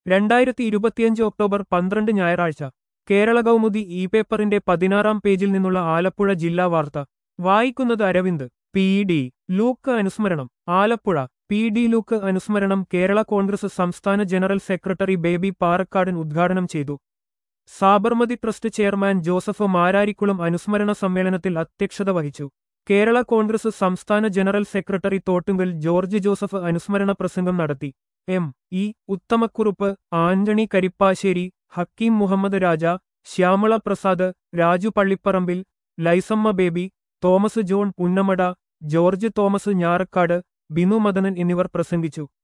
രണ്ടായിരത്തി ഇരുപത്തിയഞ്ച് ഒക്ടോബർ പന്ത്രണ്ട് ഞായറാഴ്ച കേരള കൗമുദി ഇ പേപ്പറിന്റെ പതിനാറാം പേജിൽ നിന്നുള്ള ആലപ്പുഴ ജില്ലാ വാർത്ത വായിക്കുന്നത് അരവിന്ദ് പി ഡി ലൂക്ക് അനുസ്മരണം ആലപ്പുഴ പി ഡി ലൂക്ക് അനുസ്മരണം കേരള കോൺഗ്രസ് സംസ്ഥാന ജനറൽ സെക്രട്ടറി ബേബി പാറക്കാടൻ ഉദ്ഘാടനം ചെയ്തു സാബർമതി ട്രസ്റ്റ് ചെയർമാൻ ജോസഫ് മാരാരിക്കുളം അനുസ്മരണ സമ്മേളനത്തിൽ അധ്യക്ഷത വഹിച്ചു കേരള കോൺഗ്രസ് സംസ്ഥാന ജനറൽ സെക്രട്ടറി തോട്ടുങ്കൽ ജോർജ് ജോസഫ് അനുസ്മരണ പ്രസംഗം നടത്തി എം ഇ ഉത്തമക്കുറുപ്പ് ആന്റണി കരിപ്പാശ്ശേരി ഹക്കീം മുഹമ്മദ് രാജ ശ്യാമള പ്രസാദ് രാജു പള്ളിപ്പറമ്പിൽ ലൈസമ്മ ബേബി തോമസ് ജോൺ പുന്നമട ജോർജ് തോമസ് ഞാറക്കാട് ബിനു മദനൻ എന്നിവർ പ്രസംഗിച്ചു